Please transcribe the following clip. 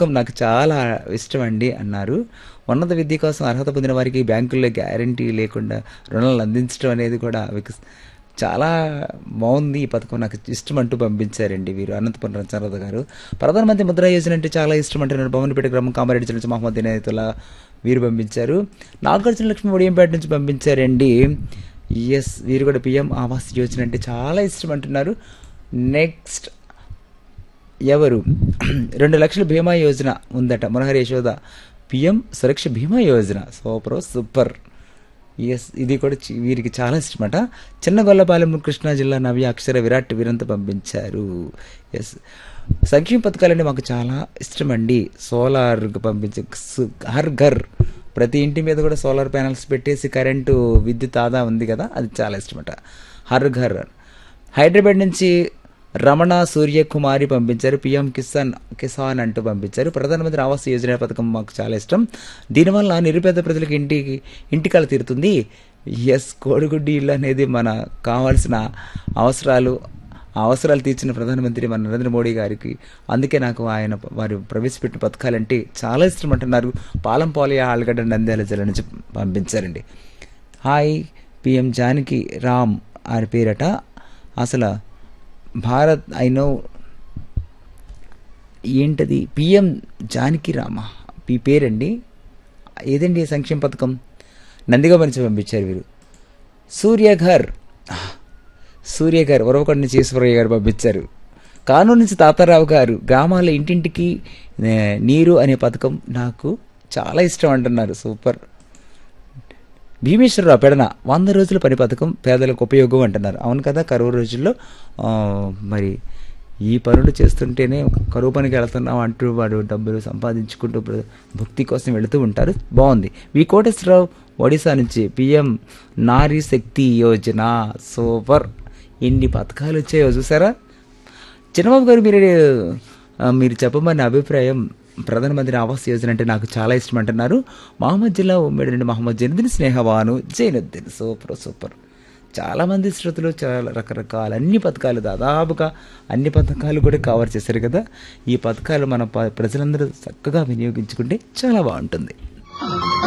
పథకం నాకు చాలా ఇష్టం అండి అన్నారు ఉన్నత విద్య కోసం అర్హత పొందిన వారికి బ్యాంకుల్లో గ్యారంటీ లేకుండా రుణాలు అందించడం అనేది కూడా వికస్ చాలా బాగుంది ఈ పథకం నాకు ఇష్టం అంటూ పంపించారండి వీరు అనంతపురం రంచారద గారు ప్రధానమంత్రి ముద్రా యోజన అంటే చాలా ఇష్టం అంటున్నారు భవనపేట గ్రామం కామారెడ్డి జిల్లా నుంచి మహమ్మద్ దినేతుల వీరు పంపించారు నాగార్జున లక్ష్మి ఒడియంపేట నుంచి పంపించారండి ఎస్ వీరు కూడా పిఎం ఆవాస్ యోజన అంటే చాలా ఇష్టం అంటున్నారు నెక్స్ట్ ఎవరు రెండు లక్షల బీమా యోజన ఉందట మనోహర్ యశోద పిఎం సురక్ష బీమా యోజన సూపర్ సూపర్ ఎస్ ఇది కూడా చి- వీరికి చాలా ఇష్టమట చిన్న గొల్లపాలెం కృష్ణా జిల్లా నవ్య అక్షర విరాట్ వీరంతా పంపించారు ఎస్ సంక్షేమ పథకాలంటే మాకు చాలా ఇష్టం అండి సోలార్ పంపించే సు- హర్ ఘర్ ప్రతి ఇంటి మీద కూడా సోలార్ ప్యానల్స్ పెట్టేసి కరెంటు విద్యుత్ ఆదా ఉంది కదా అది చాలా ఇష్టమట హర్ ఘర్ హైదరాబాద్ నుంచి రమణ సూర్యకుమారి పంపించారు పిఎం కిసాన్ కిసాన్ అంటూ పంపించారు ప్రధానమంత్రి ఆవాస్ యోజన పథకం మాకు చాలా ఇష్టం దీనివల్ల నిరుపేద ప్రజలకు ఇంటికి ఇంటికల తీరుతుంది ఎస్ కోడిగుడ్డి ఇల్లు అనేది మన కావాల్సిన అవసరాలు ఆ అవసరాలు తీర్చిన ప్రధానమంత్రి మన నరేంద్ర మోడీ గారికి అందుకే నాకు ఆయన వారు ప్రవేశపెట్టిన పథకాలంటే చాలా ఇష్టం అంటున్నారు పాలంపాలయ ఆలుగడ్డ నంద్యాల జిల్లా నుంచి పంపించారండి హాయ్ పిఎం జానకి రామ్ ఆయన పేరట అసలు భారత్ ఐ నో ఏంటది పిఎం జానకి రామ ఈ పేరండి ఏదండి ఈ సంక్షేమ పథకం నందిగా నుంచి పంపించారు వీరు సూర్యఘర్ సూర్యఘర్ ఉరవకొండ నుంచి ఈశ్వరయ్య గారు పంపించారు కానూరు నుంచి తాతారావు గారు గ్రామాల ఇంటింటికి ఏ, నీరు అనే పథకం నాకు చాలా ఇష్టం అంటున్నారు సూపర్ భీమేశ్వరరావు పెడన వంద రోజుల పని పథకం పేదలకు ఉపయోగం అంటున్నారు అవును కదా కరువు రోజుల్లో ఆ, మరి ఈ పనులు చేస్తుంటేనే కరువు పనికి వెళ్తున్నాం అంటూ వాడు డబ్బులు సంపాదించుకుంటూ ప్ర- భక్తి కోసం వెళుతూ ఉంటారు బాగుంది వి కోటేశ్వరరావు ఒడిశా నుంచి పిఎం నారీ శక్తి యోజన సూపర్ ఎన్ని పథకాలు వచ్చాయో చూసారా చిన్నబాబు గారు మీరు ఆ, మీరు చెప్పమని అభిప్రాయం ప్రధానమంత్రి ఆవాస్ యోజన అంటే నాకు చాలా ఇష్టం అంటున్నారు మహమ్మద్ జిల్లా ఉమ్మడి నుండి మహమ్మద్ జైనుద్దీన్ స్నేహవాను జైనుద్దీన్ సూపర్ సూపర్ చాలా మంది శ్రోతలు చాలా రకరకాల అన్ని పథకాలు దాదాపుగా అన్ని పథకాలు కూడా కవర్ చేశారు కదా ఈ పథకాలు మన ప- ప్రజలందరూ చక్కగా వినియోగించుకుంటే చాలా బాగుంటుంది